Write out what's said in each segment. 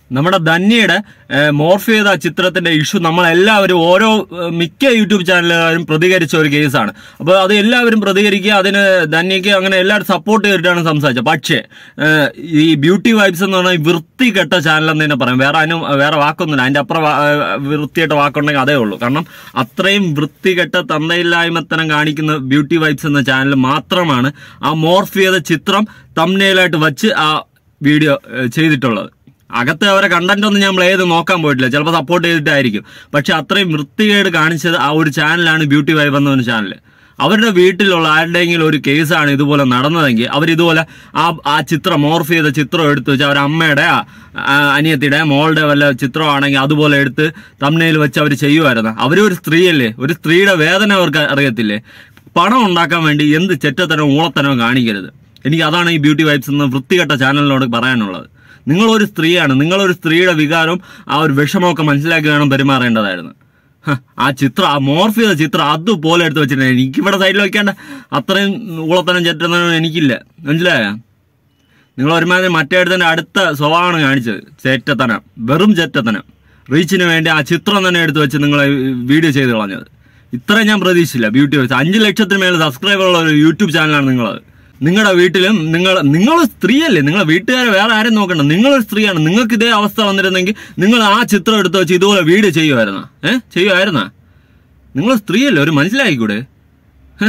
നമ്മുടെ ധന്യയുടെ ഏഹ്, മോർഫ് ചെയ്ത ചിത്രത്തിന്റെ ഇഷ്യൂ നമ്മളെല്ലാവരും ഓരോ ഏഹ്, മിക്ക യൂട്യൂബ് ചാനലുകാരും പ്രതികരിച്ച ഒരു കേസാണ് അപ്പോൾ അത് എല്ലാവരും പ്രതികരിക്കുക അതിന് ധന്യയ്ക്ക് അങ്ങനെ എല്ലാവരും സപ്പോർട്ട് ചെയ്തിട്ടാണ് സംസാരിച്ചത് പക്ഷേ ഏഹ്, ഈ ബ്യൂട്ടി വൈബ്സ് എന്ന് പറഞ്ഞാൽ വൃത്തികെട്ട ചാനൽ എന്ന് തന്നെ പറയാം വേറെ അതിനും വേറെ വാക്കൊന്നുമില്ല അതിന്റെ അപ്പുറം വാ- ഏഹ്, വൃത്തിയായിട്ട് വാക്കുണ്ടെങ്കിൽ അതേ ഉള്ളൂ കാരണം അത്രയും വൃത്തികെട്ട തന്തയില്ലായ്മത്തനം കാണിക്കുന്ന ബ്യൂട്ടി വൈബ്സ് എന്ന ചാനൽ മാത്രമാണ് ആ മോർഫ് ചെയ്ത ചിത്രം തമ്നയിലായിട്ട് വച്ച് ആ വീഡിയോ ഏഹ്, ചെയ്തിട്ടുള്ളത് അകത്ത് അവരെ കണ്ടന്റ് ഒന്നും നമ്മൾ ഏത് നോക്കാൻ പോയിട്ടില്ല ചിലപ്പോൾ സപ്പോർട്ട് ചെയ്തിട്ടായിരിക്കും പക്ഷെ അത്രയും വൃത്തികേട് കാണിച്ചത് ആ ഒരു ചാനലാണ് ബ്യൂട്ടി വൈബ് എന്ന ഒരു ചാനൽ അവരുടെ വീട്ടിലുള്ള ആരുടെയെങ്കിലും ഒരു കേസാണ് ഇതുപോലെ നടന്നതെങ്കിൽ അവരിതുപോലെ ആ ആ ചിത്രം മോർഫ് ചെയ്ത ചിത്രം എടുത്ത് വെച്ച് അവരുടെ അമ്മയുടെ ആ, ആ, അനിയത്തിയുടെ മോളുടെ വല്ല ചിത്രമാണെങ്കിൽ അതുപോലെ എടുത്ത് തമ്നയിൽ വെച്ച് അവർ ചെയ്യുമായിരുന്നു അവരൊരു സ്ത്രീയല്ലേ ഒരു സ്ത്രീയുടെ വേദന അവർക്ക് അറിയത്തില്ലേ പണം ഉണ്ടാക്കാൻ വേണ്ടി എന്ത് ചെറ്റത്തനവും ഊളത്തനവും കാണിക്കരുത് എനിക്ക് അതാണ് ഈ ബ്യൂട്ടി വൈബ്സ് എന്ന വൃത്തികെട്ട ചാനലിനോട് പറയാനുള്ളത് നിങ്ങളൊരു സ്ത്രീയാണ് നിങ്ങളൊരു സ്ത്രീയുടെ വികാരവും ആ ഒരു വിഷമമൊക്കെ മനസ്സിലാക്കി വേണം പെരുമാറേണ്ടതായിരുന്നു ഹ, ആ ചിത്രം ആ മോർഫ് ചെയ്ത ചിത്രം അതുപോലെ എടുത്ത് വെച്ചിട്ടുണ്ട് എനിക്കിവിടെ സൈഡിൽ വെക്കേണ്ട അത്രയും ഊളത്തനം ചെറ്റുന്നതിനും എനിക്കില്ല മനസ്സിലായ നിങ്ങൾ ഒരുമാതിരി മറ്റേ അടുത്തതിന്റെ അടുത്ത സ്വഭാവമാണ് കാണിച്ചത് ചേറ്റത്തനം വെറും ചേറ്റത്തനം റീച്ചിന് വേണ്ടി ആ ചിത്രം തന്നെ എടുത്ത് വെച്ച് നിങ്ങൾ വീഡിയോ ചെയ്ത് കളഞ്ഞത് ഇത്രയും ഞാൻ പ്രതീക്ഷിച്ചില്ല ബ്യൂട്ടി വെച്ച് അഞ്ച് ലക്ഷത്തിന് മേലെ സബ്സ്ക്രൈബർ ഉള്ള ഒരു യൂട്യൂബ് ചാനലാണ് നിങ്ങളത് നിങ്ങളുടെ വീട്ടിലും നിങ്ങൾ നിങ്ങൾ സ്ത്രീയല്ലേ നിങ്ങളെ വീട്ടുകാരെ വേറെ ആരും നോക്കണ്ട നിങ്ങളൊരു സ്ത്രീയാണ് നിങ്ങൾക്ക് ഇതേ അവസ്ഥ വന്നിരുന്നെങ്കിൽ നിങ്ങൾ ആ ചിത്രം എടുത്ത് വെച്ച് ഇതുപോലെ വീഡിയോ ചെയ്യുമായിരുന്ന ഏഹ് ചെയ്യുമായിരുന്നാ നിങ്ങൾ സ്ത്രീയല്ലേ ഒരു മനസ്സിലായിക്കൂടെ ഹെ?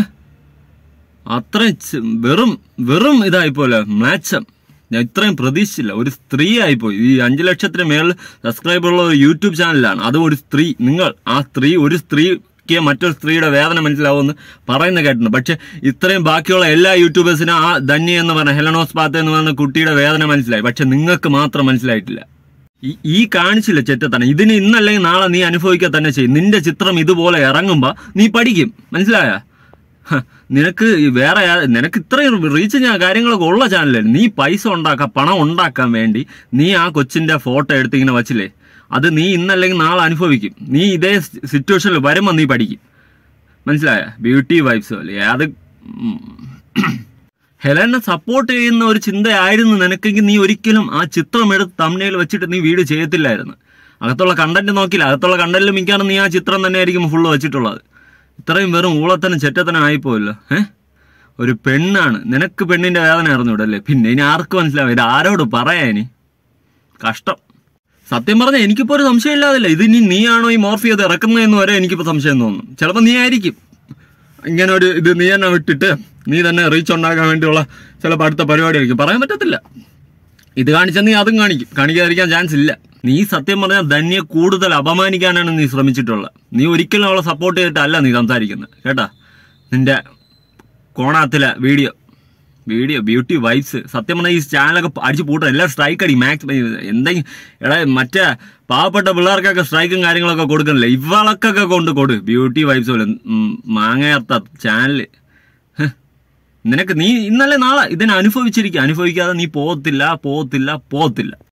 അത്രയും ചെ- വെറും വെറും ഇതായിപ്പോലെ മാച്ചം ഞാൻ ഇത്രയും പ്രതീക്ഷിച്ചില്ല ഒരു സ്ത്രീ ആയിപ്പോയി ഈ അഞ്ചു ലക്ഷത്തിന് മേളിൽ സബ്സ്ക്രൈബർ ഉള്ള ഒരു യൂട്യൂബ് ചാനലാണ് അതും ഒരു സ്ത്രീ നിങ്ങൾ ആ സ്ത്രീ ഒരു സ്ത്രീക്ക് മറ്റൊരു സ്ത്രീയുടെ വേദന മനസ്സിലാവുമെന്ന് പറയുന്ന കേട്ടിട്ടുണ്ട് പക്ഷെ ഇത്രയും ബാക്കിയുള്ള എല്ലാ യൂട്യൂബേഴ്സിനും ആ ധന്യ എന്ന് പറഞ്ഞ ഹെലനോസ് പാത്ത എന്ന് പറഞ്ഞ കുട്ടിയുടെ വേദന മനസ്സിലായി പക്ഷെ നിങ്ങൾക്ക് മാത്രം മനസ്സിലായിട്ടില്ല ഈ- ഈ കാണിച്ചില്ല ചെറ്റത്തനം ഇതിന് ഇന്നല്ലെങ്കിൽ നാളെ നീ അനുഭവിക്കുക തന്നെ ചെയ്യും നിന്റെ ചിത്രം ഇതുപോലെ ഇറങ്ങുമ്പോ നീ പഠിക്കും മനസ്സിലായ നിനക്ക് ഈ വേറെ ആ- നിനക്ക് ഇത്രയും റീച്ച് ഞാൻ കാര്യങ്ങളൊക്കെ ഉള്ള ചാനലല്ലേ നീ പൈസ ഉണ്ടാക്കാൻ പണം ഉണ്ടാക്കാൻ വേണ്ടി നീ ആ കൊച്ചിന്റെ ഫോട്ടോ എടുത്ത് ഇങ്ങനെ വച്ചില്ലേ അത് നീ ഇന്നല്ലെങ്കിൽ നാളെ അനുഭവിക്കും നീ ഇതേ സിറ്റുവേഷനിൽ വരുമ്പോൾ നീ പഠിക്കും മനസ്സിലായ ബ്യൂട്ടി വൈബ്സ് അല്ലേ അത് ഉം. ഹെലനെ സപ്പോർട്ട് ചെയ്യുന്ന ഒരു ചിന്തയായിരുന്നു നിനക്കെങ്കിൽ നീ ഒരിക്കലും ആ ചിത്രം എടുത്ത് തമ്മിൽ വെച്ചിട്ട് നീ വീഡിയോ ചെയ്യത്തില്ലായിരുന്നു അകത്തുള്ള കണ്ടന്റ് നോക്കില്ല അകത്തുള്ള കണ്ടന്റിൽ മിക്കാറും നീ ആ ചിത്രം തന്നെ ആയിരിക്കും ഫുള്ള് വെച്ചിട്ടുള്ളത് ഇത്രയും വെറും ഊളത്തനും ചെറ്റത്തനും ആയിപ്പോയല്ലോ ഏ ഒരു പെണ്ണാണ് നിനക്ക് പെണ്ണിന്റെ വേദന അറിഞ്ഞൂടെ അല്ലേ പിന്നെ ഇനി ആർക്ക് മനസ്സിലാവും ഇത് ആരോട് പറയാ ഇനി കഷ്ടം സത്യം പറഞ്ഞാൽ എനിക്കിപ്പോ ഒരു സംശയം ഇല്ലാതില്ല ഇത് ഇനി നീയാണോ ഈ മോർഫ് ചെയ്ത് ഇറക്കുന്നതെന്ന് വരെ എനിക്കിപ്പോ സംശയം തോന്നുന്നു ചിലപ്പോൾ നീ ആയിരിക്കും ഇങ്ങനെ ഒരു ഇത് നീ തന്നെ വിട്ടിട്ട് നീ തന്നെ റീച്ച് ഉണ്ടാക്കാൻ വേണ്ടിയുള്ള ചിലപ്പോൾ അടുത്ത പരിപാടി ആയിരിക്കും പറയാൻ പറ്റത്തില്ല ഇത് കാണിച്ചാൽ നീ അതും കാണിക്കും കാണിക്കാതിരിക്കാൻ ചാൻസ് ഇല്ല നീ സത്യം പറഞ്ഞാൽ ധന്യെ കൂടുതൽ അപമാനിക്കാനാണ് നീ ശ്രമിച്ചിട്ടുള്ളത് നീ ഒരിക്കലും അവളെ സപ്പോർട്ട് ചെയ്തിട്ടല്ല നീ സംസാരിക്കുന്നത് കേട്ടാ നിന്റെ കോണാത്തിലെ വീഡിയോ വീഡിയോ ബ്യൂട്ടി വൈബ്സ് സത്യം പറഞ്ഞാൽ ഈ ചാനലൊക്കെ അടിച്ച് പൂട്ടണം എല്ലാം സ്ട്രൈക്ക് അടി മാക്സ് എന്തെങ്കിലും എടാ മറ്റേ പാവപ്പെട്ട പിള്ളേർക്കൊക്കെ സ്ട്രൈക്കും കാര്യങ്ങളൊക്കെ കൊടുക്കണില്ലേ ഇവളക്കൊക്കെ കൊണ്ട് കൊടു ബ്യൂട്ടി വൈബ്സ് പോലെ ഉം, മാങ്ങയർത്ത ചാനല് ഹ്. നിനക്ക് നീ ഇന്നലെ നാളെ ഇതിനെ അനുഭവിച്ചിരിക്കുക അനുഭവിക്കാതെ നീ പോകത്തില്ല പോകത്തില്ല പോകത്തില്ല